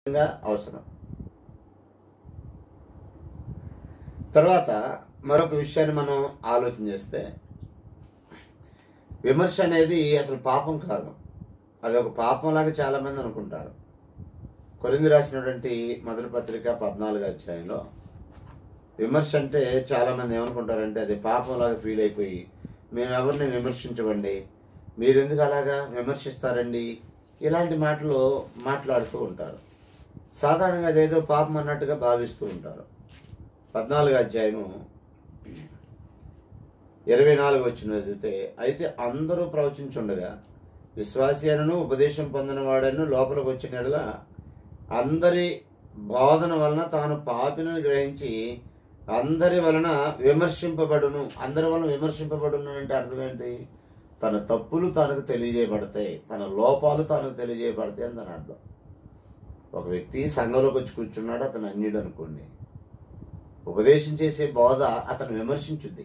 ఖచ్చితంగా అవసరం తర్వాత మరొక విషయాన్ని మనం ఆలోచన చేస్తే విమర్శ అనేది అసలు పాపం కాదు అది ఒక పాపంలాగా చాలా మంది అనుకుంటారు కొరింది రాసినటువంటి మొదటి పత్రిక పద్నాలుగు అధ్యాయంలో విమర్శ అంటే చాలా మంది ఏమనుకుంటారంటే అది పాపంలాగా ఫీల్ అయిపోయి మేము ఎవరిని విమర్శించవండి మీరు ఎందుకు అలాగా విమర్శిస్తారండి ఇలాంటి మాటలు మాట్లాడుతూ ఉంటారు సాధారణంగా అదేదో పాపం అన్నట్టుగా భావిస్తూ ఉంటారు పద్నాలుగు అధ్యాయము ఇరవై నాలుగు వచ్చిన చదివితే అయితే అందరూ ప్రవచించుండగా విశ్వాసి అనను ఉపదేశం పొందిన వాడను లోపలికి వచ్చిన యెడల అందరి బోధన వలన తాను పాపిని గ్రహించి అందరి వలన విమర్శింపబడును అందరి వలన విమర్శింపబడును అంటే అర్థం ఏంటి తన తప్పులు తనకు తెలియజేయబడతాయి తన లోపాలు తనకు తెలియజేయబడతాయి అని దాని అర్థం ఒక వ్యక్తి సంఘంలోకి వచ్చి కూర్చున్నాడు అతను అన్యుడు అనుకోండి ఉపదేశం చేసే బోధ అతను విమర్శించుద్ది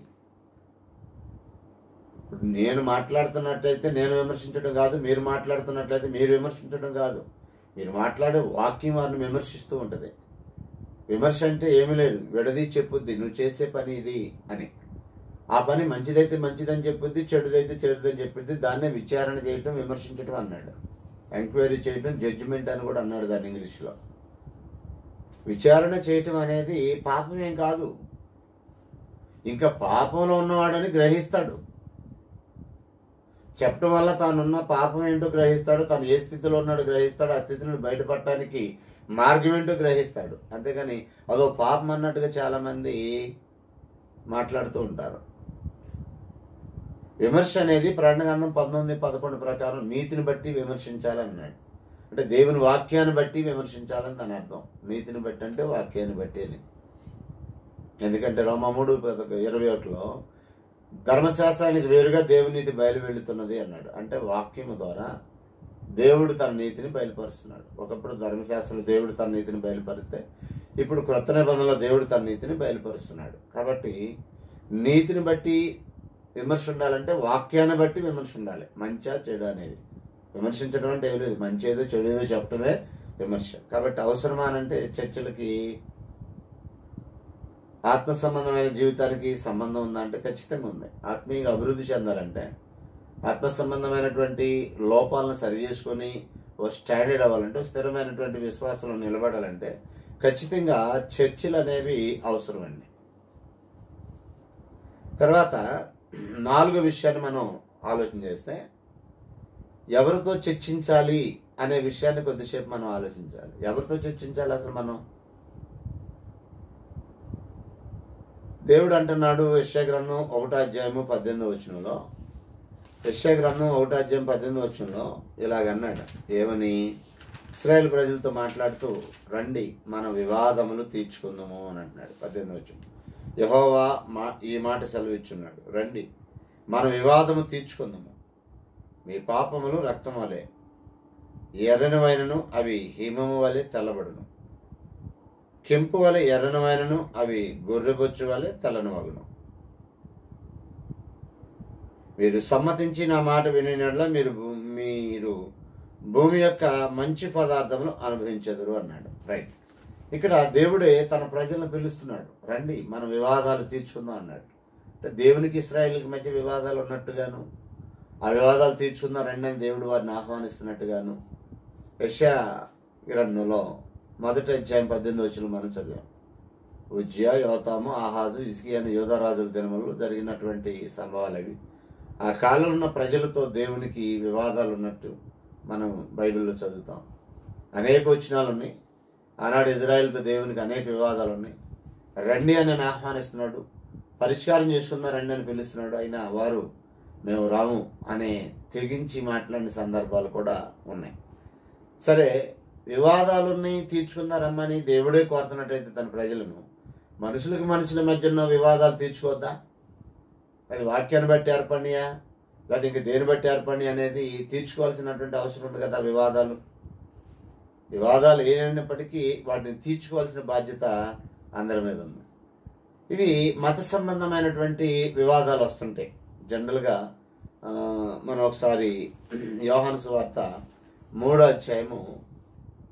ఇప్పుడు నేను మాట్లాడుతున్నట్లయితే నేను విమర్శించడం కాదు మీరు మాట్లాడుతున్నట్లయితే మీరు విమర్శించడం కాదు మీరు మాట్లాడే వాక్యం వారిని విమర్శిస్తూ ఉంటుంది విమర్శ అంటే ఏమీ లేదు విడది చెప్పుద్ది నువ్వు చేసే పని ఇది అని ఆ పని మంచిదైతే మంచిదని చెప్పుద్ది చెడుదైతే చెడుదని చెప్పుద్ది దాన్నే విచారణ చేయటం విమర్శించటం అన్నాడు ఎంక్వైరీ చేయటం జడ్జిమెంట్ అని కూడా అన్నాడు దాన్ని ఇంగ్లీష్లో విచారణ చేయటం అనేది పాపం ఏం కాదు ఇంకా పాపంలో ఉన్నవాడని గ్రహిస్తాడు చెప్పడం వల్ల తానున్న పాపం ఏంటో గ్రహిస్తాడు తాను ఏ స్థితిలో ఉన్నాడో గ్రహిస్తాడు ఆ స్థితి నుండి బయటపడటానికి మార్గం ఏంటో గ్రహిస్తాడు అంతేగాని అదో పాపం అన్నట్టుగా చాలా మంది మాట్లాడుతూ ఉంటారు విమర్శ అనేది ప్రాణగంధం పంతొమ్మిది పదకొండు ప్రకారం నీతిని బట్టి విమర్శించాలన్నాడు అంటే దేవుని వాక్యాన్ని బట్టి విమర్శించాలని దాని అర్థం నీతిని బట్టి అంటే వాక్యాన్ని బట్టి అని ఎందుకంటే రోమా మూడు పదకొ- ఇరవై ఒకటిలో ధర్మశాస్త్రానికి వేరుగా దేవుని నీతి బయలు వెళుతున్నది అన్నాడు అంటే వాక్యము ద్వారా దేవుడు తన నీతిని బయలుపరుస్తున్నాడు ఒకప్పుడు ధర్మశాస్త్రంలో దేవుడు తన నీతిని బయలుపరిస్తే ఇప్పుడు క్రొత్త నిబంధనలో దేవుడు తన నీతిని బయలుపరుస్తున్నాడు కాబట్టి నీతిని బట్టి విమర్శ ఉండాలంటే వాక్యాన్ని బట్టి విమర్శ ఉండాలి మంచా చెడు అనేది విమర్శించడం అంటే ఏం లేదు మంచి ఏదో చెడు ఏదో చెప్పడమే విమర్శ కాబట్టి అవసరమా అని అంటే చర్చలకి ఆత్మ సంబంధమైన జీవితానికి సంబంధం ఉందా అంటే ఖచ్చితంగా ఉంది ఆత్మీయంగా అభివృద్ధి చెందాలంటే ఆత్మ సంబంధమైనటువంటి లోపాలను సరి చేసుకొని ఓ స్టాండర్డ్ అవ్వాలంటే ఓ స్థిరమైనటువంటి విశ్వాసంలో నిలబడాలంటే ఖచ్చితంగా చర్చిలు అనేవి అవసరమండి తర్వాత నాలుగో విషయాన్ని మనం ఆలోచన చేస్తే ఎవరితో చర్చించాలి అనే విషయాన్ని కొద్దిసేపు మనం ఆలోచించాలి ఎవరితో చర్చించాలి అసలు మనం దేవుడు అంటున్నాడు యెషయా గ్రంథం ఒకటో అధ్యాయము పద్దెనిమిది వచనంలో యెషయా గ్రంథం ఒకటో అధ్యాయం పద్దెనిమిది వచనంలో ఇలాగన్నాడు ఏమని ఇస్రాయేల్ ప్రజలతో మాట్లాడుతూ రండి మన వివాదములు తీర్చుకుందాము అని అంటున్నాడు పద్దెనిమిది వచనం యహోవా మా ఈ మాట సెలవిచ్చున్నాడు రండి మన వివాదము తీర్చుకుందాము మీ పాపములు రక్తం వలె ఎర్రనివైనను అవి హిమము వలె తెల్లబడును కెంపు వలె ఎర్రనమైనను అవి గొర్రెబొచ్చు వలె తెల్లనవగును మీరు సమ్మతించి నా మాట వినినట్ల మీరు భూ- మీరు భూమి యొక్క మంచి పదార్థములు అనుభవించెదరు అన్నాడు రైట్ ఇక్కడ దేవుడే తన ప్రజలను పిలుస్తున్నాడు రండి మన వివాదాలు తీర్చుకుందాం అన్నాడు అంటే దేవునికి ఇస్రాయేల్కి మధ్య వివాదాలు ఉన్నట్టుగాను ఆ వివాదాలు తీర్చుకుందాం రండి అని దేవుడు వారిని ఆహ్వానిస్తున్నట్టుగాను యశా గ్రంథంలో మొదటి అధ్యాయం పద్దెనిమిది వచ్చిన మనం చదివాం ఉజ్జయ యోతాము ఆహాజు ఇస్కి అనే యోధరాజుల దినములలో జరిగినటువంటి సంభవాలు అవి ఆ కాలంలో ఉన్న ప్రజలతో దేవునికి వివాదాలు ఉన్నట్టు మనం బైబిల్లో చదువుతాం అనేక వచనాలు ఉన్నాయి ఆనాడు ఇజ్రాయెల్తో దేవునికి అనేక వివాదాలు ఉన్నాయి రండి అని ఆయన ఆహ్వానిస్తున్నాడు పరిష్కారం చేసుకుందాం రండి అని పిలుస్తున్నాడు అయినా వారు మేము రాము అనే తెగించి మాట్లాడిన సందర్భాలు కూడా ఉన్నాయి సరే వివాదాలున్నాయి తీర్చుకుందా రమ్మని దేవుడే కోరుతున్నట్టయితే తన ప్రజలను మనుషులకు మనుషుల మధ్య ఉన్న వివాదాలు తీర్చుకోవద్దా అది వాక్యాన్ని బట్టి ఏర్పడినాయా లేదా ఇంక దేని బట్టి ఏర్పడి అనేది తీర్చుకోవాల్సినటువంటి అవసరం ఉంది కదా వివాదాలు వివాదాలు ఏమైనప్పటికీ వాటిని తీర్చుకోవాల్సిన బాధ్యత అందరి మీద ఉంది ఇవి మత సంబంధమైనటువంటి వివాదాలు వస్తుంటాయి జనరల్గా ఆ, మనం ఒకసారి యోహాను సువార్త మూడో అధ్యాయము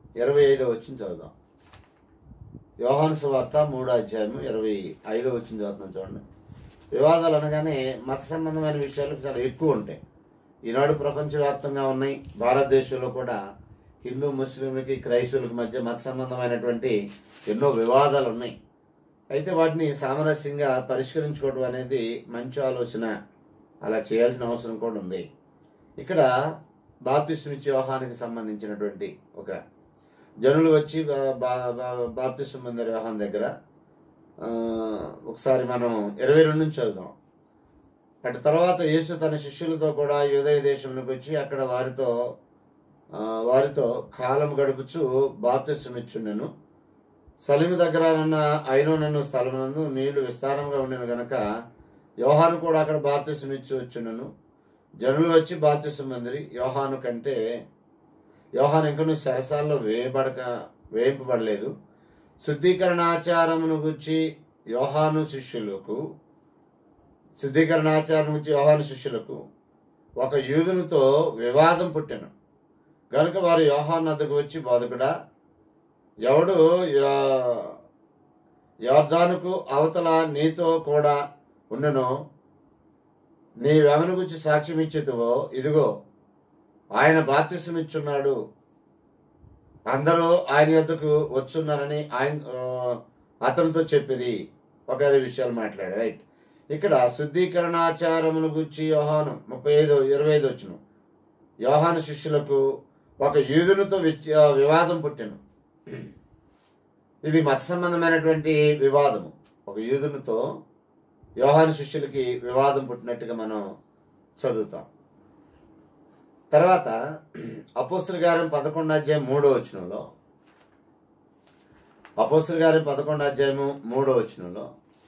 ఇరవై ఐదో వచ్చిన చదువుదాం యోహాను సువార్త మూడో అధ్యాయము ఇరవై ఐదో వచ్చిన చదువుతాం చూడండి వివాదాలు అనగానే మత సంబంధమైన విషయాలు చాలా ఎక్కువ ఉంటాయి ఈనాడు ప్రపంచవ్యాప్తంగా ఉన్నాయి భారతదేశంలో కూడా హిందూ ముస్లింలకి క్రైస్తవులకి మధ్య మత సంబంధమైనటువంటి ఎన్నో వివాదాలు ఉన్నాయి అయితే వాటిని సామరస్యంగా పరిష్కరించుకోవడం అనేది మంచి ఆలోచన అలా చేయాల్సిన అవసరం కూడా ఉంది ఇక్కడ బాప్తిస్మ ఇచ్చే వ్యవహానికి సంబంధించినటువంటి ఒక జనులు వచ్చి బా- బా- బా- బాప్తిస్మ పొందారు వ్యవహారం దగ్గర ఆ, ఒకసారి మనం ఇరవై రెండు నుంచి చదువుదాం అటు తర్వాత యేసు తన శిష్యులతో కూడా యూదయ దేశంలోకి వచ్చి అక్కడ వారితో ఆ, వారితో కాలం గడుపుచు బాప్తిస్మ ఇచ్చుండెను సలిమి దగ్గర ఉన్న ఐనోనన్ను స్థలమునందు నీళ్లు విస్తారంగా ఉండిన గనక యోహాను కూడా అక్కడ బాప్తిసం ఇచ్చి వచ్చునను జనులు వచ్చి బాప్తిసం మందిరి యోహాను కంటే యోహాను ఇంకను సరసాల్లో వేయబడక వేయింపబడలేదు శుద్ధీకరణ ఆచారమును గురించి యోహాను శిష్యులకు శుద్ధీకరణ ఆచారం గురించి యోహాను శిష్యులకు ఒక యూదునితో వివాదం పుట్టెను గనుక వారు యోహాను వద్దకు వచ్చి బోధకుడా ఎవడు యా- యోర్దానుకు అవతల నీతో కూడా ఉండను నీవెవరి గురించి సాక్ష్యం ఇచ్చేతువో ఇదిగో ఆయన బాప్తిసం ఇచ్చున్నాడు అందరూ ఆయన యొద్దకు వచ్చున్నారని ఆయన ఆ, అతనితో చెప్పిరి ఒక విషయాలు మాట్లాడారు రైట్ ఇక్కడ శుద్ధీకరణాచారమును గురించి యోహాను ముప్పై ఐదు ఇరవై ఐదు వచ్చును యోహాను శిష్యులకు ఒక యూదునితో విచ్- ఆ, వివాదం పుట్టెను ఇది మత సంబంధమైనటువంటి వివాదము ఒక యూదునితో యోహాను శిష్యులకి వివాదం పుట్టినట్టుగా మనం చదువుతాం తర్వాత అపోస్తుల గారి పదకొండు అధ్యాయం మూడో వచనంలో అపోస్తుల గారి పదకొండు అధ్యాయము మూడో వచనంలో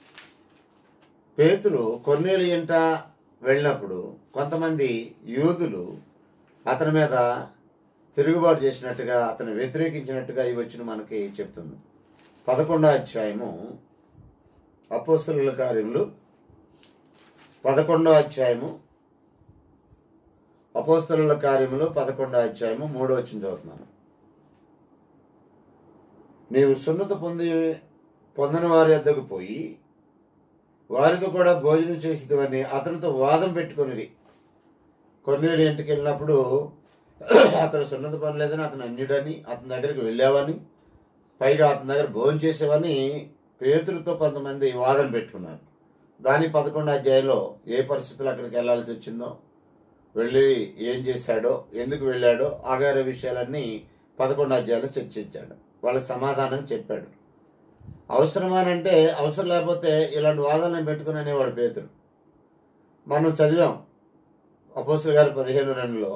పేతురు కొన్నేళ్ళు ఇంట వెళ్ళినప్పుడు కొంతమంది యూదులు అతని మీద తిరుగుబాటు చేసినట్టుగా అతను వ్యతిరేకించినట్టుగా ఈ వచ్చిన మనకి చెప్తుంది పదకొండో అధ్యాయము అపోస్తుల కార్యములు పదకొండో అధ్యాయము అపోస్తలుల కార్యములు పదకొండో అధ్యాయము మూడో వచ్చిన చదువుతున్నాను నీవు సున్నత పొంది పొందిన వారి వద్దకు పోయి వారితో కూడా భోజనం చేసేదివని అతనితో వాదం పెట్టుకొనిరి కొన్నేడు ఇంటికి వెళ్ళినప్పుడు అతడు సున్నత పని లేదని అతను అన్యుడని అతని దగ్గరికి వెళ్ళావని పైగా అతని దగ్గర భోజనం చేసేవని పేతులతో కొంతమంది వాదన పెట్టుకున్నారు దాని పదకొండు అధ్యాయంలో ఏ పరిస్థితులు అక్కడికి వెళ్ళాల్సి వచ్చిందో వెళ్ళి ఏం చేశాడో ఎందుకు వెళ్ళాడో ఆగార విషయాలన్నీ పదకొండు అధ్యాయంలో చర్చించాడు వాళ్ళకి సమాధానం చెప్పాడు అవసరమానంటే అవసరం లేకపోతే ఇలాంటి వాదనలు పెట్టుకుని అనేవాడు పేతురు మనం చదివాం అపోస్తుల గారు పదిహేను రెండులో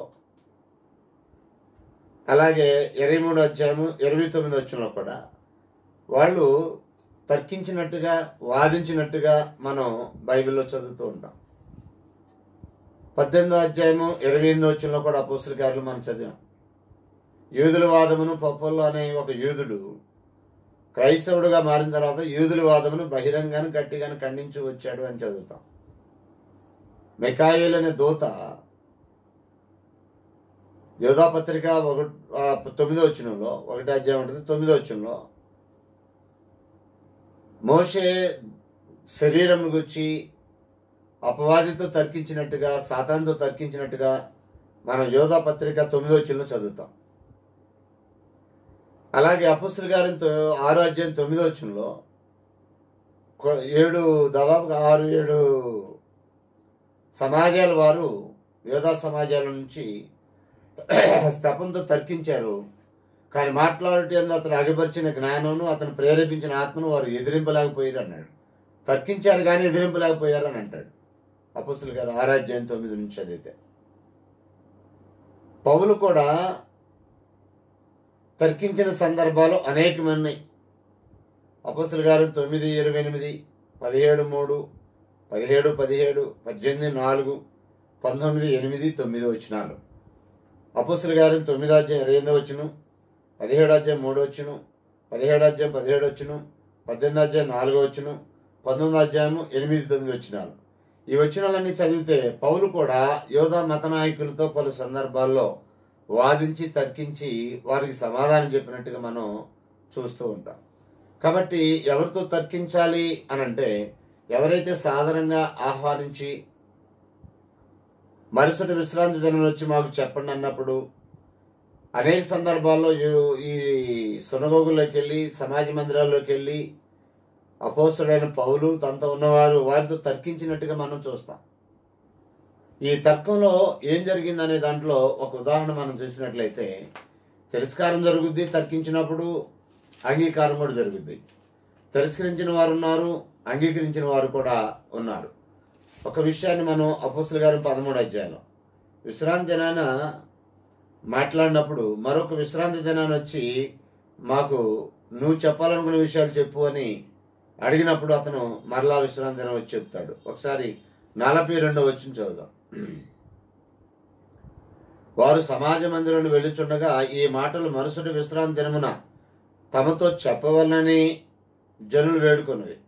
అలాగే ఇరవై మూడు అధ్యాయము ఇరవై తొమ్మిది వచ్చంలో కూడా వాళ్ళు తర్కించినట్టుగా వాదించినట్టుగా మనం బైబిల్లో చదువుతూ ఉంటాం పద్దెనిమిదో అధ్యాయము ఇరవై ఎనిమిదో వచ్చంలో కూడా అపోస్తుల గారులు మనం చదివాం యూదుల వాదమును పప్పల్లో అనే ఒక యూదుడు క్రైస్తవుడుగా మారిన తర్వాత యూదుల వాదమును బహిరంగాను గట్టిగాను ఖండించి వచ్చాడు అని చదువుతాం మెకాయిల్ అనే దూత యోధా పత్రిక ఒక ఆ, తొమ్మిదో వచ్చినంలో ఒకటి అధ్యాయం ఉంటుంది తొమ్మిదో వచ్చినంలో మోషే శరీరం గురించి అపవాదితో తర్కించినట్టుగా సాతాన్తో తర్కించినట్టుగా మనం యోధా పత్రిక తొమ్మిదో చిన్న చదువుతాం అలాగే అపుస్తుల గారితో ఆరో అధ్యాయం తొమ్మిదో వచ్చంలో ఏడు దాదాపుగా ఆరు ఏడు సమాజాల వారు యోధా సమాజాల నుంచి స్తపంతో తర్కించారు కానీ మాట్లాడటం అతను అగపరిచిన జ్ఞానమును అతను ప్రేరేపించిన ఆత్మను వారు ఎదిరింపలేకపోయారు అన్నాడు తర్కించారు కానీ ఎదిరింపలేకపోయారు అని అంటాడు అపుస్తుల గారు ఆరాధ్యాయం తొమ్మిది నుంచి చదివితే పౌలు కూడా తర్కించిన సందర్భాలు అనేకమన్నాయి అపస్తుల గారు తొమ్మిది ఇరవై ఎనిమిది పదిహేడు మూడు పదిహేడు పదిహేడు పద్దెనిమిది నాలుగు పంతొమ్మిది ఎనిమిది తొమ్మిది వచ్చినాలు అపస్తుల గారిని తొమ్మిదో అధ్యాయం ఇరవై ఎనిమిది వచ్చును పదిహేడు అధ్యాయం మూడు వచ్చును పదిహేడు అధ్యాయం పదిహేడు వచ్చును పద్దెనిమిది అధ్యాయం నాలుగో వచ్చును పంతొమ్మిది అధ్యాయము ఎనిమిది తొమ్మిది వచ్చినాలు ఈ వచనాలన్నీ చదివితే పౌలు కూడా యోధా మత నాయకులతో పలు సందర్భాల్లో వాదించి తర్కించి వారికి సమాధానం చెప్పినట్టుగా మనం చూస్తూ ఉంటాం కాబట్టి ఎవరితో తర్కించాలి అని అంటే ఎవరైతే సాధారణంగా ఆహ్వానించి మరుసటి విశ్రాంతి దినం వచ్చి మాకు చెప్పండి అన్నప్పుడు అనేక సందర్భాల్లో యు- ఈ సునగోగుల్లోకి వెళ్ళి సమాజ మందిరాల్లోకి వెళ్ళి అపోస్తుడైన పౌలు తనతో ఉన్నవారు వారితో తర్కించినట్టుగా మనం చూస్తాం ఈ తర్కంలో ఏం జరిగిందనే దాంట్లో ఒక ఉదాహరణ మనం చూసినట్లయితే తిరస్కారం జరుగుద్ది తర్కించినప్పుడు అంగీకారం కూడా జరుగుద్ది తిరస్కరించిన వారు ఉన్నారు అంగీకరించిన వారు కూడా ఉన్నారు ఒక విషయాన్ని మనం అపోస్తుల గారి పదమూడు అధ్యాయంలో విశ్రాంతి దినాన మాట్లాడినప్పుడు మరొక విశ్రాంతి దినాన్ని వచ్చి మాకు నువ్వు చెప్పాలనుకున్న విషయాలు చెప్పు అని అడిగినప్పుడు అతను మరలా విశ్రాంతి దినం వచ్చి చెప్తాడు ఒకసారి నలభై రెండో వచ్చిన చదువుదాం వారు సమాజ మందిరంలో వెళ్ళుచుండగా ఈ మాటలు మరుసటి విశ్రాంతి దినమున తమతో చెప్పవలనని జనులు వేడుకొన్నది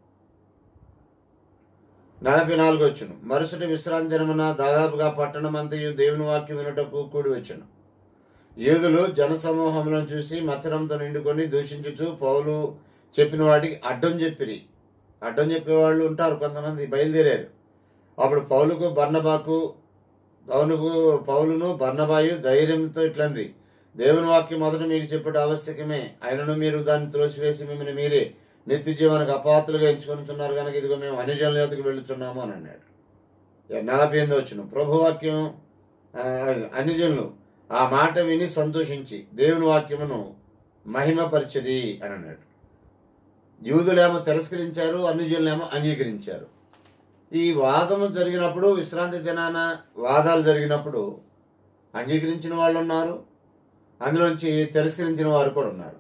నలభై నాలుగు వచ్చును మరుసటి విశ్రాంతి దినమున దాదాపుగా పట్టణమంతయు దేవుని వాక్యం వినుటకు కూడి వచ్చును యూదులు జనసమూహములను చూసి మత్సరంతో నిండుకొని దూషించుచు పౌలు చెప్పిన వాటికి అడ్డం చెప్పిరి అడ్డం చెప్పేవాళ్ళు ఉంటారు కొంతమంది బయలుదేరారు అప్పుడు పౌలుకు బర్ణబాకు పౌలుకు పౌలును బర్ణబాయు ధైర్యంతో ఇట్లండి దేవుని వాక్యం మొదట మీకు చెప్పట ఆవశ్యకమే ఆయనను మీరు దాన్ని త్రోసివేసి మిమ్మల్ని మీరే నిత్య జీవనకు అపాత్రులుగా ఎంచుకొనిచున్నారు కనుక ఇదిగో మేము అనుజనుల యొద్దకు వెళ్ళుచున్నాము అని అన్నాడు ఇక నలభై ఎనిమిది వచ్చిన ప్రభువాక్యం ఆ, అన్యజనులు ఆ మాట విని సంతోషించి దేవుని వాక్యమును మహిమపరిచది అని అన్నాడు యూదులేమో తిరస్కరించారు అన్యజనులేమో అంగీకరించారు ఈ వాదము జరిగినప్పుడు విశ్రాంతి దినాన వాదాలు జరిగినప్పుడు అంగీకరించిన వాళ్ళు ఉన్నారు అందులోంచి తిరస్కరించిన వారు కూడా ఉన్నారు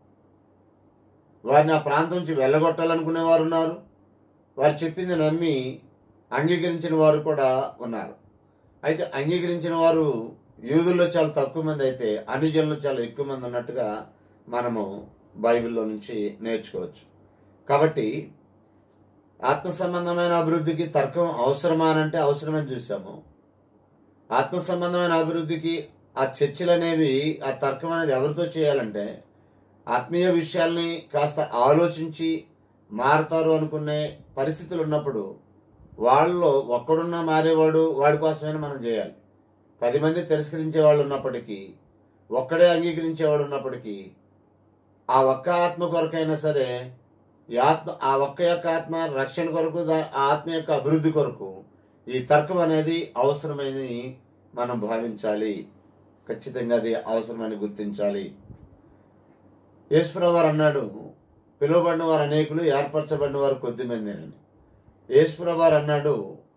వారిని ఆ ప్రాంతం నుంచి వెళ్ళగొట్టాలనుకునే వారు ఉన్నారు వారు చెప్పింది నమ్మి అంగీకరించిన వారు కూడా ఉన్నారు అయితే అంగీకరించిన వారు యూదుల్లో చాలా తక్కువ మంది అయితే అనుజనులు చాలా ఎక్కువ మంది ఉన్నట్టుగా మనము బైబిల్లో నుంచి నేర్చుకోవచ్చు కాబట్టి ఆత్మ సంబంధమైన అభివృద్ధికి తర్కం అవసరమా అని అంటే అవసరమని చూసాము ఆత్మ సంబంధమైన అభివృద్ధికి ఆ చర్చలు అనేవి ఆ తర్కం అనేది ఎవరితో చేయాలంటే ఆత్మీయ విషయాల్ని కాస్త ఆలోచించి మారతారు అనుకునే పరిస్థితులు ఉన్నప్పుడు వాళ్ళలో ఒక్కడున్నా మారేవాడు వాడి కోసమైనా మనం చేయాలి పది మంది తిరస్కరించే వాళ్ళు ఉన్నప్పటికీ ఒక్కడే అంగీకరించేవాడు ఉన్నప్పటికీ ఆ ఒక్క ఆత్మ కొరకైనా సరే ఈ ఆత్మ ఆ ఒక్క యొక్క ఆత్మ రక్షణ కొరకు దా- ఆ ఆత్మ యొక్క అభివృద్ధి కొరకు ఈ తర్కం అనేది అవసరమని మనం భావించాలి ఖచ్చితంగా అది అవసరమని గుర్తించాలి యేసుప్రభు వారు అన్నాడు పిలువబడిన వారు అనేకులు ఏర్పరచబడిన వారు కొద్దిమందినని యేసుప్రభు వారు అన్నాడు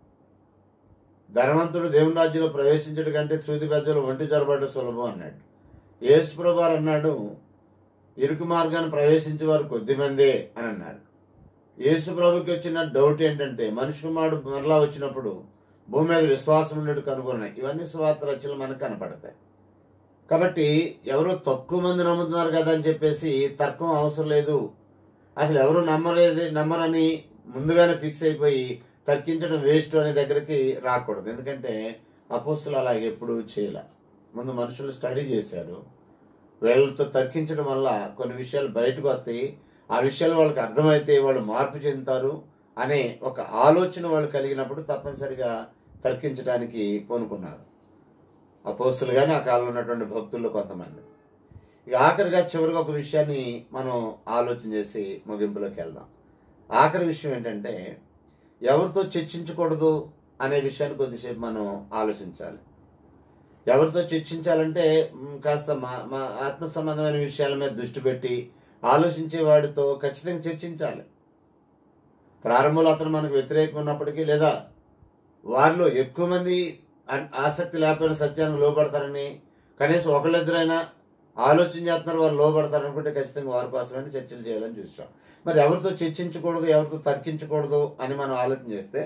ధనవంతుడు దేవుని రాజ్యంలో ప్రవేశించడం కంటే చూది పెద్దలు ఒంటి జరబడ్డ సులభం అన్నాడు యేసుప్రభు వారు అన్నాడు ఇరుకు మార్గాన్ని ప్రవేశించే వారు కొద్దిమందే అని అన్నారు యేసు ప్రభుకి వచ్చిన డౌట్ ఏంటంటే మనిషి కుమారుడు మరలా వచ్చినప్పుడు భూమి మీద విశ్వాసం ఉండేది కనుగొన్నాయి ఇవన్నీ స్వార్థ రచనలు మనకు కనపడతాయి కాబట్టి ఎవరో తక్కువ మంది నమ్ముతున్నారు కదా అని చెప్పేసి తర్కం అవసరం లేదు అసలు ఎవరు నమ్మలేదు నమ్మరని ముందుగానే ఫిక్స్ అయిపోయి తర్కించడం వేస్ట్ అనే దగ్గరికి రాకూడదు ఎందుకంటే అపోస్తులు అలా ఎప్పుడు చేయలే ముందు మనుషులు స్టడీ చేశారు వీళ్ళతో తర్కించడం వల్ల కొన్ని విషయాలు బయటకు వస్తాయి ఆ విషయాలు వాళ్ళకి అర్థమైతే వాళ్ళు మార్పు చెందుతారు అనే ఒక ఆలోచన వాళ్ళు కలిగినప్పుడు తప్పనిసరిగా తర్కించడానికి పూనుకున్నారు అపోస్తులు కానీ ఆ కాలంలో ఉన్నటువంటి భక్తుల్లో కొంతమంది ఇక ఆఖరిగా చివరిగా ఒక విషయాన్ని మనం ఆలోచన చేసి ముగింపులోకి వెళ్దాం ఆఖరి విషయం ఏంటంటే ఎవరితో చర్చించకూడదు అనే విషయాన్ని కొద్దిసేపు మనం ఆలోచించాలి ఎవరితో చర్చించాలంటే మ్, కాస్త మా మా ఆత్మ సంబంధమైన విషయాల మీద దృష్టి పెట్టి ఆలోచించే వాడితో ఖచ్చితంగా చర్చించాలి ప్రారంభంలో అతను మనకు వ్యతిరేకంగా ఉన్నప్పటికీ లేదా వారిలో ఎక్కువ మంది అన్- ఆసక్తి లేకపోయిన సత్యానికి లోపడతారని కనీసం ఒకళ్ళిద్దరైనా ఆలోచన చేస్తున్నారు వారు లోపడతారు అనుకుంటే ఖచ్చితంగా వారి కోసమైనా చర్చలు చేయాలని చూస్తాం మరి ఎవరితో చర్చించకూడదు ఎవరితో తర్కించకూడదు అని మనం ఆలోచన చేస్తే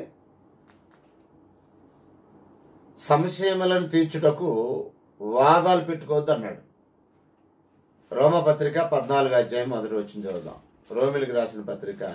సంశయములను తీర్చుటకు వాదాలు పెట్టుకోవద్దు అన్నాడు రోమపత్రిక పద్నాలుగు అధ్యాయం మొదటి వచ్చిన చదువుదాం రోమిలికి రాసిన పత్రిక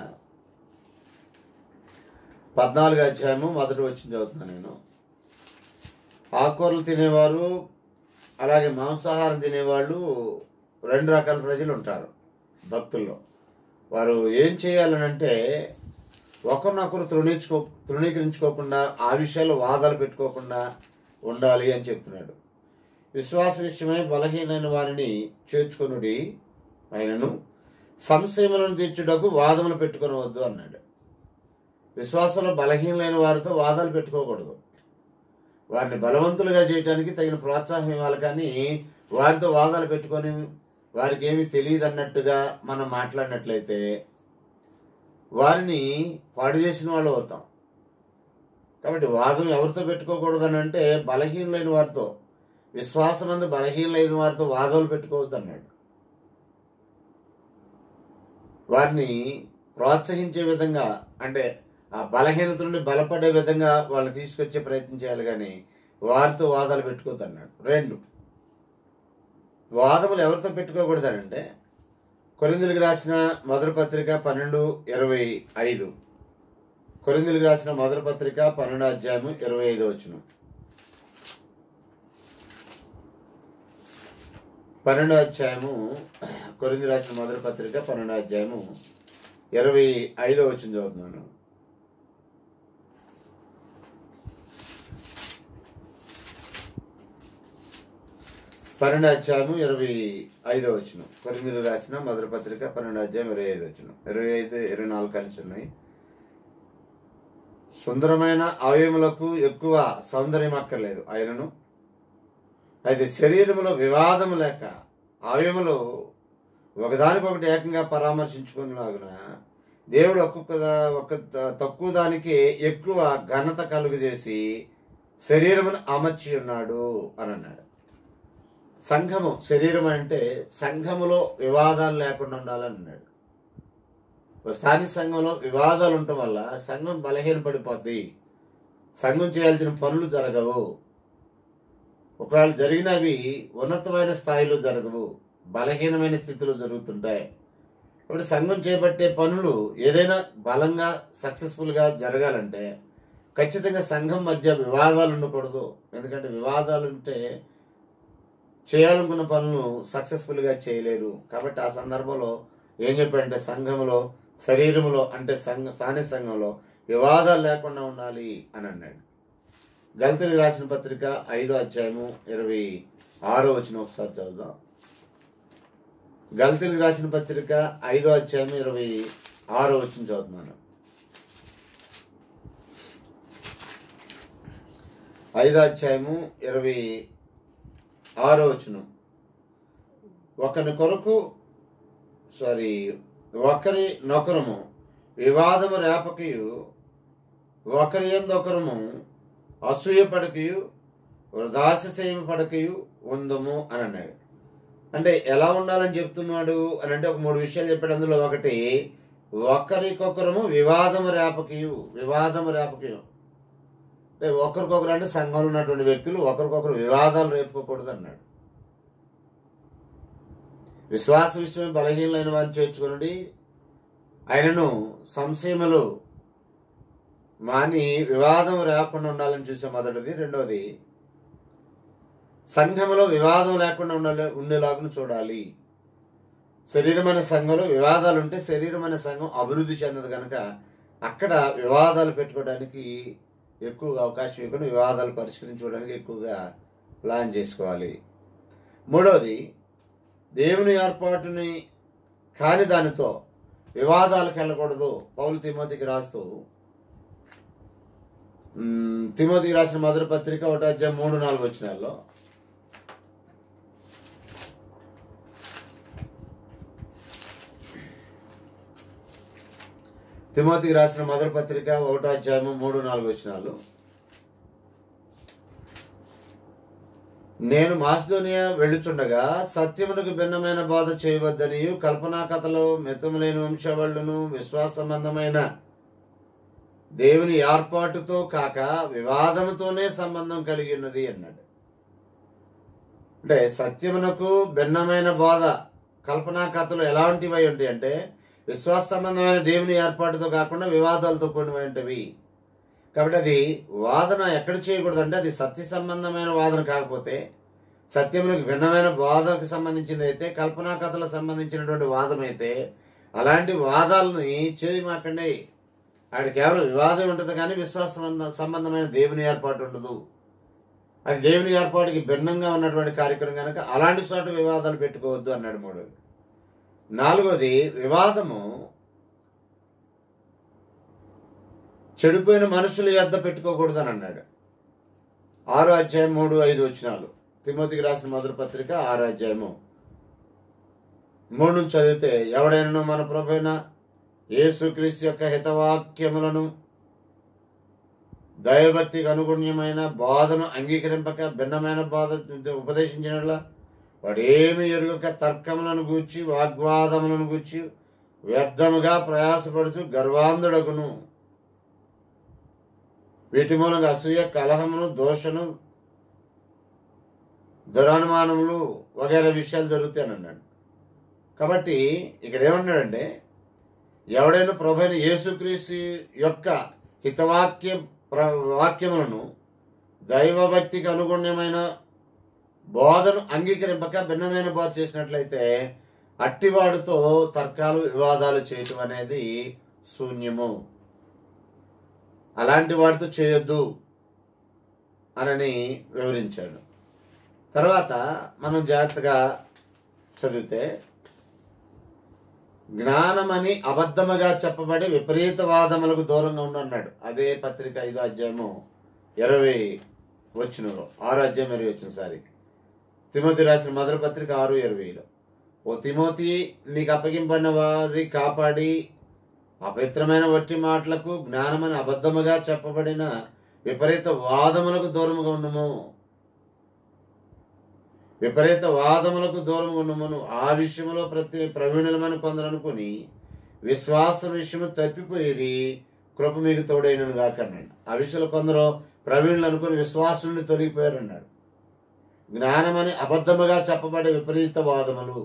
పద్నాలుగు అధ్యాయము మొదటి వచ్చిన చదువుతున్నాను నేను ఆకుకూరలు తినేవారు అలాగే మాంసాహారం తినేవాళ్ళు రెండు రకాల ప్రజలు ఉంటారు భక్తుల్లో వారు ఏం చేయాలనంటే ఒకరినొకరు తృణీచుకో తృణీకరించుకోకుండా ఆ విషయాల్లో వాదాలు పెట్టుకోకుండా ఉండాలి అని చెప్తున్నాడు విశ్వాస విషయమై బలహీనైన వారిని చేర్చుకొనుడి ఆయనను సంశయములను తీర్చుటకు వాదములు పెట్టుకొనవద్దు అన్నాడు విశ్వాసంలో బలహీనమైన వారితో వాదాలు పెట్టుకోకూడదు వారిని బలవంతులుగా చేయడానికి తగిన ప్రోత్సాహం ఇవ్వాలి కానీ వారితో వాదాలు పెట్టుకొని వారికి ఏమి తెలియదు అన్నట్టుగా మనం మాట్లాడినట్లయితే వారిని పాడు చేసిన వాళ్ళు అవుతాం కాబట్టి వాదం ఎవరితో పెట్టుకోకూడదు అని అంటే బలహీనులైన వారితో విశ్వాసమందు బలహీనులైన వారితో వాదాలు పెట్టుకోవద్దు అన్నాడు వారిని ప్రోత్సహించే విధంగా అంటే ఆ బలహీనత నుండి బలపడే విధంగా వాళ్ళని తీసుకొచ్చే ప్రయత్నం చేయాలి కానీ వారితో వాదాలు పెట్టుకోవద్దు అన్నాడు రెండు వాదములు ఎవరితో పెట్టుకోకూడదనంటే కొరిందులకు రాసిన మొదటి పత్రిక పన్నెండు ఇరవై ఐదు కొరిందులకు రాసిన మొదటి పత్రిక పన్నెండు అధ్యాయము ఇరవై ఐదు వచ్చిన పన్నెండో అధ్యాయము కొరింది రాసిన మొదటి పత్రిక పన్నెండో అధ్యాయము ఇరవై ఐదో వచ్చిన చదువుతున్నాను పన్నెండు అధ్యాయము ఇరవై ఐదో వచ్చిన కొరిందులు రాసిన మొదటి పత్రిక పన్నెండు అధ్యాయం ఇరవై ఐదు వచ్చిన ఇరవై ఐదు ఇరవై నాలుగు కలిసి ఉన్నాయి సుందరమైన అవయములకు ఎక్కువ సౌందర్యం అక్కర్లేదు ఆయనను అయితే శరీరములో వివాదము లేక అవయములు ఒకదానికొకటి ఏకంగా పరామర్శించుకునేలాగున దేవుడు ఒక్కొక్క దా- ఒక త- తక్కువ దానికి ఎక్కువ ఘనత కలుగజేసి శరీరమును అమర్చి ఉన్నాడు అని అన్నాడు సంఘము శరీరం అంటే సంఘములో వివాదాలు లేకుండా ఉండాలని అన్నాడు ఒక స్థానిక సంఘంలో వివాదాలు ఉండటం వల్ల సంఘం బలహీన పడిపోద్ది సంఘం చేయాల్సిన పనులు జరగవు ఒకవేళ జరిగినవి ఉన్నతమైన స్థాయిలో జరగవు బలహీనమైన స్థితిలో జరుగుతుంటాయి ఇప్పుడు సంఘం చేపట్టే పనులు ఏదైనా బలంగా సక్సెస్ఫుల్గా జరగాలంటే ఖచ్చితంగా సంఘం మధ్య వివాదాలు ఉండకూడదు ఎందుకంటే వివాదాలు ఉంటే చేయాలనుకున్న పనులు సక్సెస్ఫుల్గా చేయలేరు కాబట్టి ఆ సందర్భంలో ఏం చెప్పాడంటే సంఘంలో శరీరములో అంటే సంఘ స్థానిక సంఘంలో వివాదాలు లేకుండా ఉండాలి అని అన్నాడు గల్తీలు రాసిన పత్రిక ఐదో అధ్యాయము ఇరవై ఆరో వచ్చిన ఒకసారి చదువుదాం గల్తీలు రాసిన పత్రిక ఐదో అధ్యాయం ఇరవై ఆరో వచ్చిన చదువుతున్నాను ఐదో అధ్యాయము ఇరవై ఆరో వచనం ఒకని కొరకు సారీ ఒకరి నొకరము వివాదము రేపకయు ఒకరి ఎందొకరము అసూయ పడకయు దాససేమ పడకయు ఉందము అని అన్నాడు అంటే ఎలా ఉండాలని చెప్తున్నాడు అని అంటే ఒక మూడు విషయాలు చెప్పాడు అందులో ఒకటి ఒకరికొకరము వివాదము రేపకయు వివాదము రేపకయు అంటే ఒకరికొకరు అంటే సంఘంలో ఉన్నటువంటి వ్యక్తులు ఒకరికొకరు వివాదాలు రేపుకోకూడదు అన్నాడు విశ్వాస విషయమే బలహీనమైన వారిని చేర్చుకుని ఆయనను సంశయములు మాని వివాదం రాకుండా ఉండాలని చూసే మొదటిది రెండోది సంఘములో వివాదం లేకుండా ఉండాలి ఉండేలాగా చూడాలి శరీరమైన సంఘంలో వివాదాలు ఉంటే శరీరమైన సంఘం అభివృద్ధి చెందదు కనుక అక్కడ వివాదాలు పెట్టుకోవడానికి ఎక్కువగా అవకాశం ఇవ్వకుండా వివాదాలు పరిష్కరించుకోవడానికి ఎక్కువగా ప్లాన్ చేసుకోవాలి మూడవది దేవుని ఏర్పాటుని కాని దానితో వివాదాలకు వెళ్ళకూడదు పౌలు తిమోతికి రాస్తూ మ్, తిమోతికి రాసిన మొదటి పత్రిక ఒకటి అధ్యాయం మూడు నాలుగు వచ్చినాల్లో తిమోతికి రాసిన మొదటి పత్రిక ఒకటో అధ్యాయము మూడు నాలుగు వచ్చినాలు నేను మాసిదోనియా వెళ్ళుచుండగా సత్యమునకు భిన్నమైన బోధ చేయవద్దని కల్పనా కథలు మితములైన వంశవాళ్ళను విశ్వాస సంబంధమైన దేవుని ఏర్పాటుతో కాక వివాదముతోనే సంబంధం కలిగి ఉన్నది అన్నాడు అంటే సత్యమునకు భిన్నమైన బోధ కల్పనా కథలు ఎలాంటివి ఉంటాయి అంటే విశ్వాస సంబంధమైన దేవుని ఏర్పాటుతో కాకుండా వివాదాలతో కూడినటువంటివి కాబట్టి అది వాదన ఎక్కడ చేయకూడదు అంటే అది సత్య సంబంధమైన వాదన కాకపోతే సత్యములకు భిన్నమైన వాదనకు సంబంధించింది అయితే కల్పనా కథలకు సంబంధించినటువంటి వాదం అయితే అలాంటి వాదాలని చేయమాకండి ఆడ కేవలం వివాదం ఉంటుంది కానీ విశ్వాస సంబంధ- సంబంధమైన దేవుని ఏర్పాటు ఉండదు అది దేవుని ఏర్పాటుకి భిన్నంగా ఉన్నటువంటి కార్యక్రమం కనుక అలాంటి చోట వివాదాలు పెట్టుకోవద్దు అన్నాడు మూడోది నాలుగోది వివాదము చెడిపోయిన మనుషుల యొద్ద పెట్టుకోకూడదు అని అన్నాడు ఆరో అధ్యాయం మూడు ఐదు వచ్చినాలు తిమోతికి రాసిన మొదటి పత్రిక ఆరో అధ్యాయము మూడు నుంచి చదివితే ఎవడైనా మన ప్రభైన యేసుక్రీస్తు యొక్క హితవాక్యములను దైవభక్తికి అనుగుణ్యమైన బాధను అంగీకరింపక భిన్నమైన బాధ ఉపదేశించినట్ల వాడు ఏమి ఎరుగక తర్కములను గూర్చి వాగ్వాదములను గూర్చి వ్యర్థముగా ప్రయాసపడుతూ గర్వాంధుడగును వీటి మూలంగా అసూయ కలహమును దోషను దురానుమానములు వగైరా విషయాలు జరుగుతాయని అన్నాడు కాబట్టి ఇక్కడ ఏమన్నాడంటే ఎవడైనా ప్రభైన యేసుక్రీస్తు యొక్క హితవాక్య ప్ర- వాక్యములను దైవభక్తికి అనుగుణ్యమైన బోధను అంగీకరింపక భిన్నమైన బోధ చేసినట్లయితే అట్టివాడితో తర్కాలు వివాదాలు చేయటం అనేది శూన్యము అలాంటి వాడితో చేయొద్దు అనని వివరించాడు తర్వాత మనం జాగ్రత్తగా చదివితే జ్ఞానమని అబద్ధముగా చెప్పబడి విపరీత వాదములకు దూరంగా ఉండు అన్నాడు అదే పత్రిక ఐదో అధ్యాయము ఇరవై వచ్చినలో ఆరు అధ్యాయం ఇరవై వచ్చిన సారి తిమోతి రాసిన మొదటి పత్రిక ఆరు ఇరవైలో ఓ తిమోతి నీకు అప్పగింపడిన వాది కాపాడి అపవిత్రమైన వట్టి మాటలకు జ్ఞానమని అబద్ధముగా చెప్పబడిన విపరీత వాదములకు దూరముగా ఉండము విపరీత వాదములకు దూరం ఉండమును ఆ విషయంలో ప్రతి ప్రవీణులమని కొందరు అనుకుని విశ్వాస విషయము తప్పిపోయేది కృప మీకు తోడైనను కాకన్నాడు ఆ విషయంలో కొందరు ప్రవీణులు అనుకుని విశ్వాసం నుండి తొలగిపోయారు అన్నాడు జ్ఞానమని అబద్ధముగా చెప్పబడే విపరీత వాదములు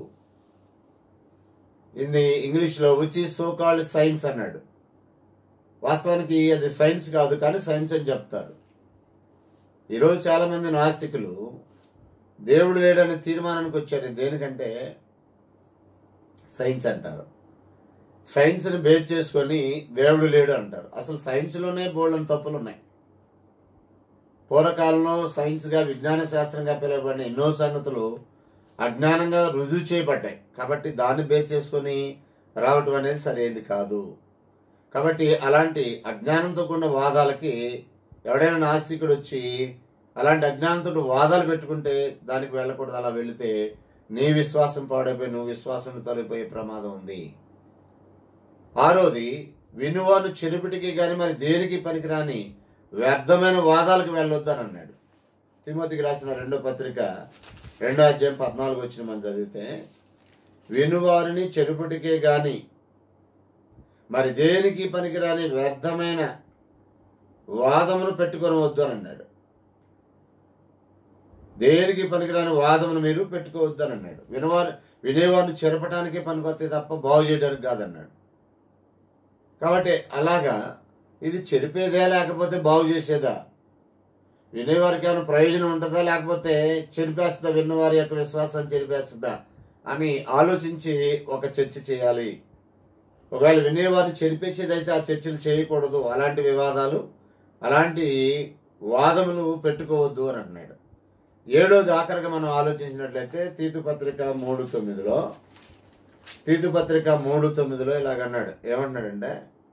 ఇది ఇంగ్లీష్లో విచ్ ఈ సో కాల్డ్ సైన్స్ అన్నాడు వాస్తవానికి అది సైన్స్ కాదు కానీ సైన్స్ అని చెప్తారు ఈరోజు చాలా మంది నాస్తికులు దేవుడు లేడనే తీర్మానానికి వచ్చారు ఇది దేనికంటే సైన్స్ అంటారు సైన్స్ని బేస్ చేసుకొని దేవుడు లేడు అంటారు అసలు సైన్స్లోనే బోల్డని తప్పులు ఉన్నాయి పూర్వకాలంలో సైన్స్గా విజ్ఞాన శాస్త్రంగా పిలువబడిన ఎన్నో సంగతులు అజ్ఞానంగా రుజువు చేయబడ్డాయి కాబట్టి దాన్ని బేస్ చేసుకొని రావటం అనేది సరైనది కాదు కాబట్టి అలాంటి అజ్ఞానంతో కూడిన వాదాలకి ఎవడైనా నాస్తికుడు వచ్చి అలాంటి అజ్ఞానంతో వాదాలు పెట్టుకుంటే దానికి వెళ్ళకూడదు అలా వెళితే నీ విశ్వాసం పాడైపోయి నువ్వు విశ్వాసం తొలగిపోయే ప్రమాదం ఉంది ఆరోది వినువాను చెరుపుటికి గాని మరి దేనికి పనికిరాని వ్యర్థమైన వాదాలకు వెళ్ళొద్దని అన్నాడు తిమోతికి రాసిన రెండో పత్రిక రెండో అధ్యాయం పద్నాలుగు వచ్చిన మనం చదివితే వినువారిని చెరుపుటికే గాని మరి దేనికి పనికిరాని వ్యర్థమైన వాదమును పెట్టుకొని వద్దు అని అన్నాడు దేనికి పనికిరాని వాదమును మీరు పెట్టుకోవద్దు అని అన్నాడు వినవారు వినేవారిని చెరపటానికే పనికొస్తే తప్ప బాగు చేయడానికి కాదన్నాడు కాబట్టి అలాగా ఇది చెరిపేదే లేకపోతే బాగు చేసేదా వినేవారికి ఏమైనా ప్రయోజనం ఉంటుందా లేకపోతే చెరిపేస్తుందా విన్నవారి యొక్క విశ్వాసాన్ని చెరిపేస్తుందా అని ఆలోచించి ఒక చర్చ చేయాలి ఒకవేళ వినేవారిని చెరిపేసేది అయితే ఆ చర్చలు చేయకూడదు అలాంటి వివాదాలు అలాంటి వాదములు పెట్టుకోవద్దు అని అన్నాడు ఏడోది ఆఖరిగా మనం ఆలోచించినట్లయితే తీతు పత్రిక మూడు తొమ్మిదిలో తీతు పత్రిక మూడు తొమ్మిదిలో ఇలాగన్నాడు ఏమన్నాడంటే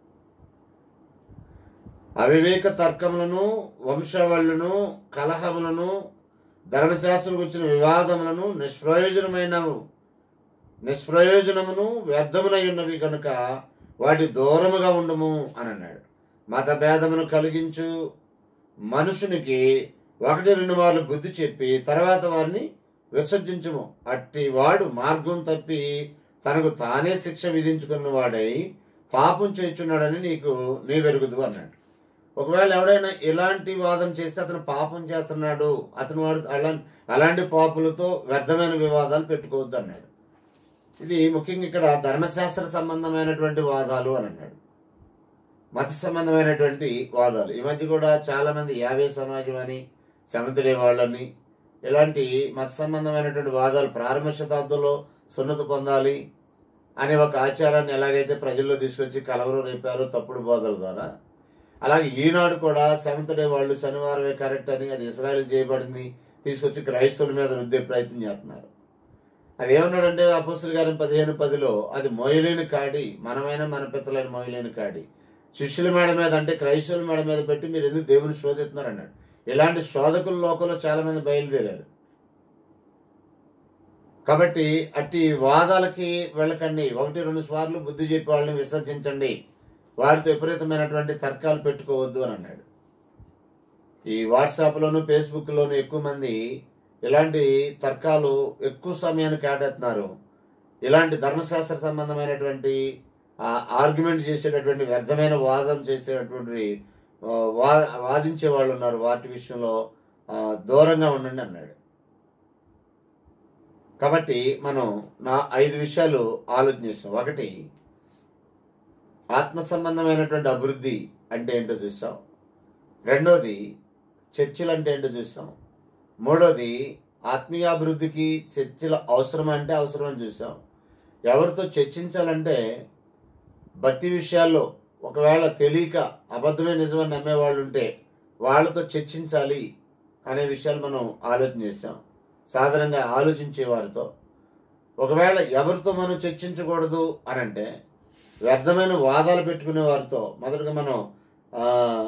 అవివేక తర్కములను వంశవళ్ళను కలహములను ధర్మశాస్త్రం గురించిన వివాదములను నిష్ప్రయోజనమైన నిష్ప్రయోజనమును వ్యర్థమునై ఉన్నవి కనుక వాటి దూరముగా ఉండము అని అన్నాడు మత భేదమును కలిగించు మనుషునికి ఒకటి రెండు మార్లు బుద్ధి చెప్పి తర్వాత వారిని విసర్జించము అట్టి వాడు మార్గం తప్పి తనకు తానే శిక్ష విధించుకున్న వాడై పాపం చేస్తున్నాడని నీకు నీ వెరుగుదు అన్నాడు ఒకవేళ ఎవడైనా ఇలాంటి వాదన చేస్తే అతను పాపం చేస్తున్నాడు అతను వాడు అలా అలాంటి పాపులతో వ్యర్థమైన వివాదాలు పెట్టుకోవద్దు అన్నాడు ఇది ముఖ్యంగా ఇక్కడ ధర్మశాస్త్ర సంబంధమైనటువంటి వాదాలు అని అన్నాడు మత సంబంధమైనటువంటి వాదాలు ఈ మధ్య కూడా చాలా మంది యావే సమాజం అని సమితుడే వాళ్ళని ఇలాంటి మత సంబంధమైనటువంటి వాదాలు ప్రారంభ శతాబ్దంలో సున్నతి పొందాలి అనే ఒక ఆచారాన్ని ఎలాగైతే ప్రజల్లో తీసుకొచ్చి కలవరం రేపారో తప్పుడు బోధల ద్వారా అలాగే ఈనాడు కూడా సెవెంత్ డే వాళ్ళు శనివారమే కరెక్ట్ అని అది ఇస్రాయల్ చేయబడింది తీసుకొచ్చి క్రైస్తవుల మీద రుద్దే ప్రయత్నం చేస్తున్నారు అది ఏమన్నాడంటే అపోస్తుల గారి పదిహేను పదిలో అది మొయలేని కాడి మనమైన మన పిత్తలైన మొయలేని కాడి శిష్యుల మేడ మీద అంటే క్రైస్తవుల మేడ మీద పెట్టి మీరు ఎందుకు దేవుని శోధిస్తున్నారు అన్నాడు ఇలాంటి శోధకుల లోకంలో చాలా మంది బయలుదేరారు కాబట్టి అట్టి వాదాలకి వెళ్ళకండి ఒకటి రెండు సార్లు బుద్ధి చెప్పి వాళ్ళని విసర్జించండి వారితో విపరీతమైనటువంటి తర్కాలు పెట్టుకోవద్దు అని అన్నాడు ఈ వాట్సాప్లోను ఫేస్బుక్లోను ఎక్కువ మంది ఇలాంటి తర్కాలు ఎక్కువ సమయాన్ని కేటాడుతున్నారు ఇలాంటి ధర్మశాస్త్ర సంబంధమైనటువంటి ఆర్గ్యుమెంట్ చేసేటటువంటి వ్యర్థమైన వాదం చేసేటటువంటి ఆ, వా వాదించే వాళ్ళు ఉన్నారు వాటి విషయంలో ఆ, దూరంగా ఉండండి అన్నాడు కాబట్టి మనం నా ఐదు విషయాలు ఆలోచనిస్తాం ఒకటి ఆత్మ సంబంధమైనటువంటి అభివృద్ధి అంటే ఏంటో చూసాం రెండోది చర్చిలు అంటే ఏంటో చూసాం మూడోది ఆత్మీయాభివృద్ధికి చర్చల అవసరం అంటే అవసరం అని చూసాం ఎవరితో చర్చించాలంటే భక్తి విషయాల్లో ఒకవేళ తెలియక అబద్ధమే నిజమని నమ్మేవాళ్ళు ఉంటే వాళ్ళతో చర్చించాలి అనే విషయాలు మనం ఆలోచన చేస్తాం సాధారణంగా ఆలోచించే వారితో ఒకవేళ ఎవరితో మనం చర్చించకూడదు అని అంటే వ్యర్థమైన వాదాలు పెట్టుకునే వారితో మొదటగా మనం ఆ,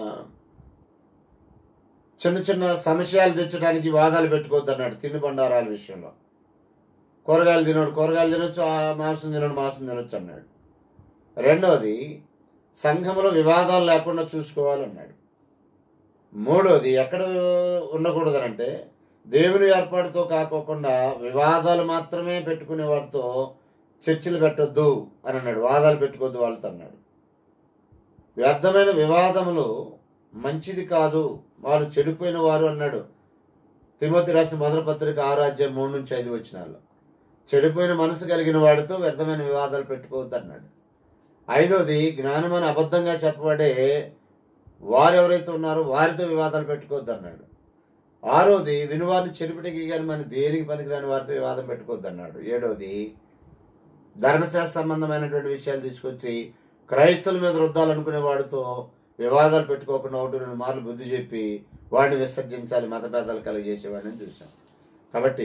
చిన్న చిన్న సమస్యలు తెచ్చడానికి వాదాలు పెట్టుకోవద్దు అన్నాడు తిండి బండారాల విషయంలో కూరగాయలు తినడు కూరగాయలు తినొచ్చు ఆ మాంసం తినడు మాంసం తినొచ్చు అన్నాడు రెండవది సంఘంలో వివాదాలు లేకుండా చూసుకోవాలన్నాడు మూడోది ఎక్కడ ఉండకూడదనంటే దేవుని ఏర్పాటుతో కాకోకుండా వివాదాలు మాత్రమే పెట్టుకునే వారితో చర్చలు పెట్టొద్దు అని అన్నాడు వాదాలు పెట్టుకోవద్దు వాళ్ళతో అన్నాడు వ్యర్థమైన వివాదములు మంచిది కాదు వారు చెడిపోయిన వారు అన్నాడు తిమోతి రాసిన మొదటి పత్రిక ఆరాధ్యం మూడు నుంచి ఐదు వచ్చినాల్లో చెడిపోయిన మనసు కలిగిన వాడితో వ్యర్థమైన వివాదాలు పెట్టుకోవద్దు అన్నాడు ఐదోది జ్ఞానమని అబద్ధంగా చెప్పబడే వారు ఎవరైతే ఉన్నారో వారితో వివాదాలు పెట్టుకోవద్దు అన్నాడు ఆరోది వినువారిని చెరుపుటికి కానీ మన దేనికి పనికిరాని వారితో వివాదం పెట్టుకోవద్దు అన్నాడు ఏడోది ధర్మశాస్త్ర సంబంధమైనటువంటి విషయాలు తీసుకొచ్చి క్రైస్తవుల మీద రుద్దాలనుకునే వాడితో వివాదాలు పెట్టుకోకుండా ఒకటి రెండు మార్లు బుద్ధి చెప్పి వాడిని విసర్జించాలి మతభేదాలు కలిగజేసేవాడిని చూసాం కాబట్టి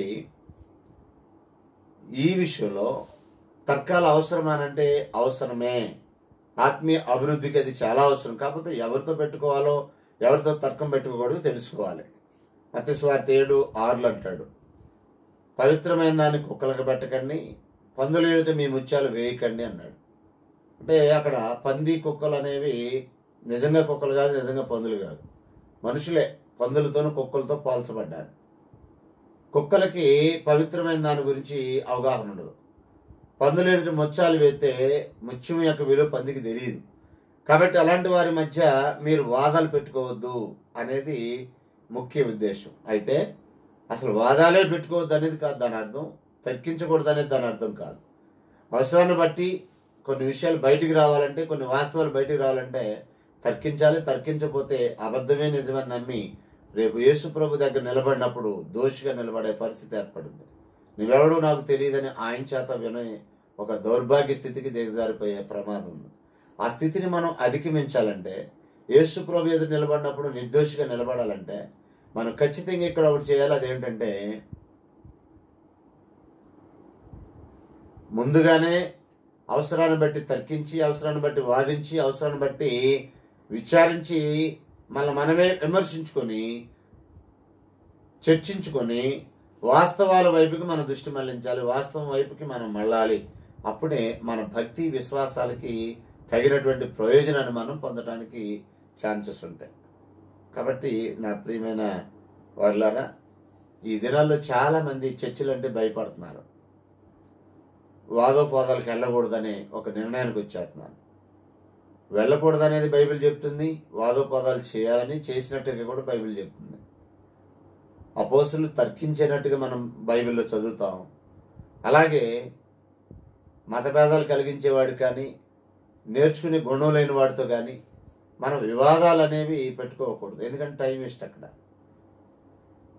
ఈ విషయంలో తర్కాలు అవసరమానంటే అవసరమే ఆత్మీయ అభివృద్ధికి అది చాలా అవసరం కాకపోతే ఎవరితో పెట్టుకోవాలో ఎవరితో తర్కం పెట్టుకోకూడదో తెలుసుకోవాలి మత్స్వార్త ఏడు ఆరులు అంటాడు పవిత్రమైన దాన్ని కుక్కలకు పెట్టకండి పందుల ఎదుట మీ ముత్యాలు వేయకండి అన్నాడు అంటే అక్కడ పంది కుక్కలు అనేవి నిజంగా కుక్కలు కాదు నిజంగా పందులు కాదు మనుషులే పందులతోనూ కుక్కలతో పోల్చబడ్డారు కుక్కలకి పవిత్రమైన దాని గురించి అవగాహన ఉండదు పందులు ఎదుటి ముత్యాలు వేస్తే ముత్యం యొక్క విలువ పందికి తెలియదు కాబట్టి అలాంటి వారి మధ్య మీరు వాదాలు పెట్టుకోవద్దు అనేది ముఖ్య ఉద్దేశం అయితే అసలు వాదాలే పెట్టుకోవద్దు అనేది కాదు దాని అర్థం తర్కించకూడదు అనేది దాని అర్థం కాదు అవసరాన్ని బట్టి కొన్ని విషయాలు బయటికి రావాలంటే కొన్ని వాస్తవాలు బయటికి రావాలంటే తర్కించాలి తర్కించకపోతే అబద్ధమే నిజమని నమ్మి రేపు యేసు ప్రభు దగ్గర నిలబడినప్పుడు దోషిగా నిలబడే పరిస్థితి ఏర్పడింది నువ్వెవడో నాకు తెలియదని ఆయన చేత వినే ఒక దౌర్భాగ్య స్థితికి దిగజారిపోయే ప్రమాదం ఉంది ఆ స్థితిని మనం అధిగమించాలంటే యేసు ప్రభు ఎదురు నిలబడినప్పుడు నిర్దోషిగా నిలబడాలంటే మనం ఖచ్చితంగా ఇక్కడ ఒకటి చేయాలి అదేంటంటే ముందుగానే అవసరాన్ని బట్టి తర్కించి అవసరాన్ని బట్టి వాదించి అవసరాన్ని బట్టి విచారించి మళ్ళీ మనమే విమర్శించుకొని చర్చించుకొని వాస్తవాల వైపుకి మన దృష్టి మళ్లించాలి వాస్తవం వైపుకి మనం మళ్ళాలి అప్పుడే మన భక్తి విశ్వాసాలకి తగినటువంటి ప్రయోజనాన్ని మనం పొందడానికి ఛాన్సెస్ ఉంటాయి కాబట్టి నా ప్రియమైన వారులారా ఈ దినాల్లో చాలా మంది చర్చిలు అంటే భయపడుతున్నారు వాదోపోదాలకు వెళ్ళకూడదనే ఒక నిర్ణయానికి వచ్చేస్తున్నారు వెళ్ళకూడదనేది బైబిల్ చెప్తుంది వాదోపదాలు చేయాలని చేసినట్టుగా కూడా బైబిల్ చెప్తుంది అపోసులు తర్కించేటట్టుగా మనం బైబిల్లో చదువుతాం అలాగే మతభేదాలు కలిగించేవాడు కానీ నేర్చుకునే గుణం లేని వాడితో కానీ మనం వివాదాలు అనేవి పెట్టుకోకూడదు ఎందుకంటే టైం వేస్ట్ అక్కడ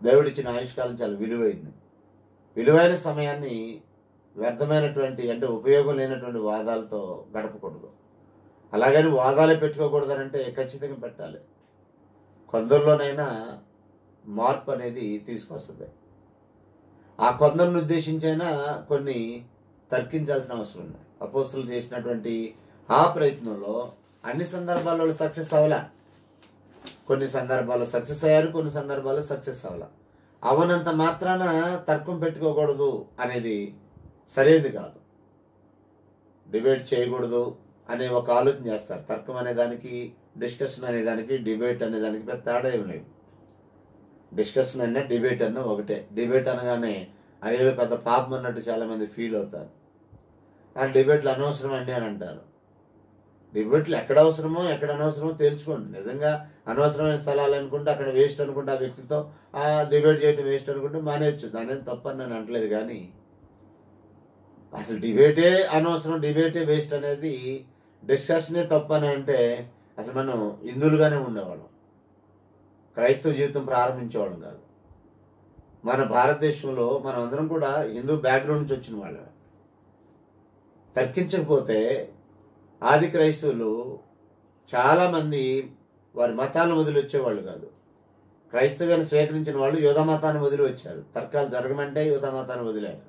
దేవుడిచ్చిన ఆయుష్కాలం చాలా విలువైంది విలువైన సమయాన్ని వ్యర్థమైనటువంటి అంటే ఉపయోగం లేనటువంటి వాదాలతో గడపకూడదు అలాగని వాదాలే పెట్టుకోకూడదు అంటే ఖచ్చితంగా పెట్టాలి కొందరిలోనైనా మార్పు అనేది తీసుకొస్తుంది ఆ కొందరిని ఉద్దేశించైనా కొన్ని తర్కించాల్సిన అవసరం ఉంది అపోస్తులు చేసినటువంటి ఆ ప్రయత్నంలో అన్ని సందర్భాల్లో సక్సెస్ అవ్వలా కొన్ని సందర్భాల్లో సక్సెస్ అయ్యారు కొన్ని సందర్భాల్లో సక్సెస్ అవ్వాల అవనంత మాత్రాన తర్కం పెట్టుకోకూడదు అనేది సరైనది కాదు డిబేట్ చేయకూడదు అనే ఒక ఆలోచన చేస్తారు తర్కం అనే దానికి డిస్కషన్ అనే దానికి డిబేట్ అనే దానికి పెద్ద తేడా ఏం లేదు డిస్కషన్ అన్నా డిబేట్ అన్నా ఒకటే డిబేట్ అనగానే అదేదో పెద్ద పాపం అన్నట్టు చాలా మంది ఫీల్ అవుతారు ఆ డిబేట్లు అనవసరం అండి అని అంటారు డిబేట్లు ఎక్కడ అవసరమో ఎక్కడ అనవసరమో తేల్చుకోండి నిజంగా అనవసరమైన స్థలాలు అనుకుంటే అక్కడ వేస్ట్ అనుకుంటే ఆ వ్యక్తితో ఆ డిబేట్ చేయడం వేస్ట్ అనుకుంటే మానేయచ్చు దాని తప్పని నేను అంటలేదు కానీ అసలు డిబేటే అనవసరం డిబేటే వేస్ట్ అనేది డిస్కషనే తప్పని అంటే అసలు మనం హిందువులుగానే ఉండేవాళ్ళం క్రైస్తవ జీవితం ప్రారంభించేవాళ్ళం కాదు మన భారతదేశంలో మనం అందరం కూడా హిందూ బ్యాక్గ్రౌండ్ నుంచి వచ్చిన వాళ్ళం తర్కించకపోతే ఆది క్రైస్తవులు చాలామంది వారి మతాలను వదిలి వచ్చేవాళ్ళు కాదు క్రైస్తవ్యాన్ని స్వీకరించిన వాళ్ళు యోధ మతాన్ని వదిలి వచ్చారు తర్కాలు జరగమంటే యోధ మతాన్ని వదిలారు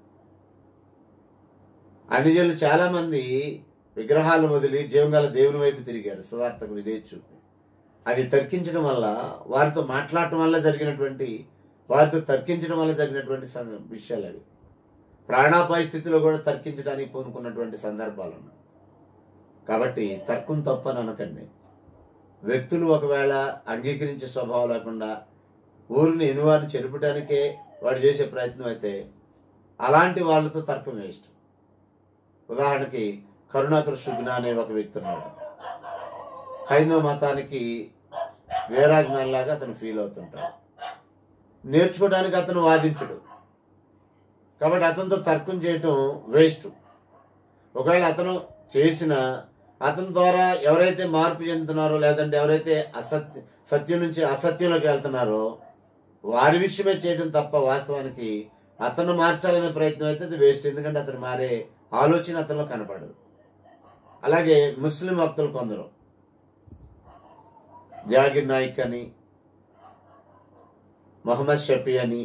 అన్నిజనులు చాలామంది విగ్రహాలను వదిలి జీవంగల దేవుని వైపు తిరిగారు సువార్తకు ఇదే చూపి అది తర్కించడం వల్ల వారితో మాట్లాడటం వల్ల జరిగినటువంటి వారితో తర్కించడం వల్ల జరిగినటువంటి సం- విషయాలు అవి ప్రాణాపాయ స్థితిలో కూడా తర్కించడానికి పూనుకున్నటువంటి సందర్భాలు ఉన్నాయి కాబట్టి తర్కం తప్పని అనకండి వ్యక్తులు ఒకవేళ అంగీకరించే స్వభావం లేకుండా ఊరిని ఎనువారిని చెరుపడానికే వాడు చేసే ప్రయత్నం అయితే అలాంటి వాళ్ళతో తర్కం వేస్ట్ ఉదాహరణకి కరుణాకర్ శుగ్న అనే ఒక వ్యక్తి ఉన్నాడు హైందవ మతానికి వీరాజ్ఞలాగా అతను ఫీల్ అవుతుంటాడు నేర్చుకోవడానికి అతను వాదించడు కాబట్టి అతనితో తర్కం చేయటం వేస్ట్ ఒకవేళ అతను చేసిన అతని ద్వారా ఎవరైతే మార్పు చెందుతున్నారో లేదంటే ఎవరైతే అసత్య సత్యం నుంచి అసత్యంలోకి వెళ్తున్నారో వారి విషయమే చేయడం తప్ప వాస్తవానికి అతను మార్చాలనే ప్రయత్నం అయితే అది వేస్ట్ ఎందుకంటే అతను మారే ఆలోచన అతనిలో కనపడదు అలాగే ముస్లిం భక్తులు కొందరు జాగిర్ నాయిక్ అని మొహమ్మద్ షఫీ అని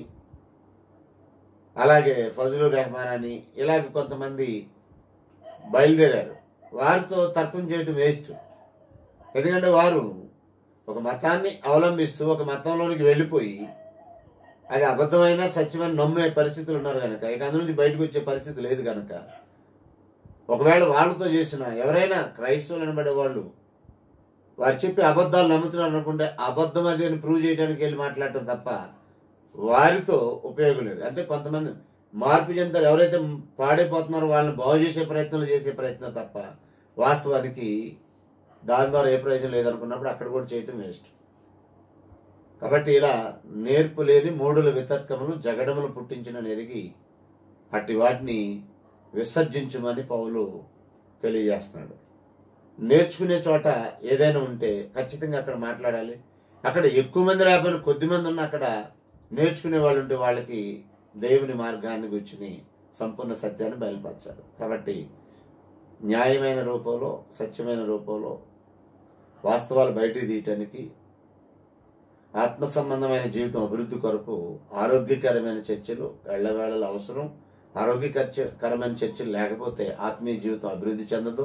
అలాగే ఫజలుర్ రెహమాన్ అని ఇలాగ కొంతమంది బయలుదేరారు వారితో తర్కం చేయటం వేస్ట్ ఎందుకంటే వారు ఒక మతాన్ని అవలంబిస్తూ ఒక మతంలోనికి వెళ్ళిపోయి అది అబద్ధమైన సత్యమైన నమ్మే పరిస్థితులు ఉన్నారు కనుక ఇక అందులో నుంచి బయటకు వచ్చే పరిస్థితి లేదు కనుక ఒకవేళ వాళ్ళతో చేసిన ఎవరైనా క్రైస్తవులు అనబడే వాళ్ళు వారు చెప్పి అబద్ధాలు నమ్ముతున్నారు అనుకుంటే అబద్ధం అది అని ప్రూవ్ చేయడానికి వెళ్ళి మాట్లాడటం తప్ప వారితో ఉపయోగం లేదు అంటే కొంతమంది మార్పు చెందారు ఎవరైతే పాడైపోతున్నారో వాళ్ళని బాగు చేసే ప్రయత్నాలు చేసే ప్రయత్నం తప్ప వాస్తవానికి దాని ద్వారా ఏ ప్రయోజనం లేదనుకున్నప్పుడు అక్కడ కూడా చేయటం వేస్ట్ కాబట్టి ఇలా నేర్పు లేని మూడుల వితర్కములు జగడములు పుట్టించిన నెరిగి అట్టి వాటిని విసర్జించుమని పౌలు తెలియజేస్తున్నాడు నేర్చుకునే చోట ఏదైనా ఉంటే ఖచ్చితంగా అక్కడ మాట్లాడాలి అక్కడ ఎక్కువ మంది లేకపోయినా కొద్ది మంది ఉన్న అక్కడ నేర్చుకునే వాళ్ళు ఉంటే వాళ్ళకి దేవుని మార్గాన్ని గుర్చుని సంపూర్ణ సత్యాన్ని బయలుపరచాలి కాబట్టి న్యాయమైన రూపంలో సత్యమైన రూపంలో వాస్తవాలు బయటికి తీయటానికి ఆత్మ సంబంధమైన జీవితం అభివృద్ధి కొరకు ఆరోగ్యకరమైన చర్చలు ఎళ్లవేళల అవసరం ఆరోగ్యకరమైన చర్చలు లేకపోతే ఆత్మీయ జీవితం అభివృద్ధి చెందదు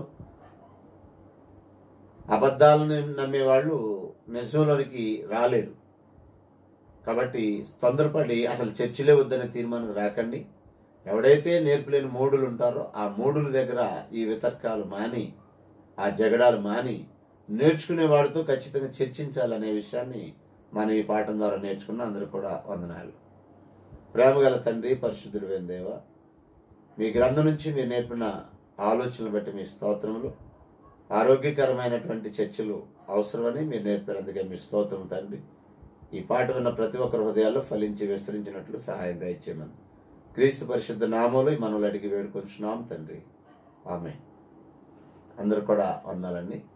అబద్ధాలను నమ్మేవాళ్ళు నిజంలోనికి రాలేరు కాబట్టి తొందరపడి అసలు చర్చిలే వద్దనే తీర్మానం రాకండి ఎవడైతే నేర్పులేని మూడులు ఉంటారో ఆ మూడుల దగ్గర ఈ వితర్కాలు మాని ఆ జగడాలు మాని నేర్చుకునే వాడితో ఖచ్చితంగా చర్చించాలనే విషయాన్ని మనం ఈ పాఠం ద్వారా నేర్చుకున్న అందరూ కూడా వందనాలు ప్రేమగల తండ్రి పరిశుద్ధుడు దేవ మీ గ్రంథం నుంచి మీరు నేర్పిన ఆలోచనలు బట్టి మీ స్తోత్రములు ఆరోగ్యకరమైనటువంటి చర్చలు అవసరమని మీరు నేర్పినందుకే మీ స్తోత్రం తండ్రి ఈ పాట విన్న ప్రతి ఒక్కరి హృదయాల్లో ఫలించి విస్తరించినట్లు సహాయం దయచేయమని క్రీస్తు పరిశుద్ధ నామంలో ఈ మనవులు అడిగి వేడుకొంచున్నాం తండ్రి ఆమె అందరు కూడా వందాలండి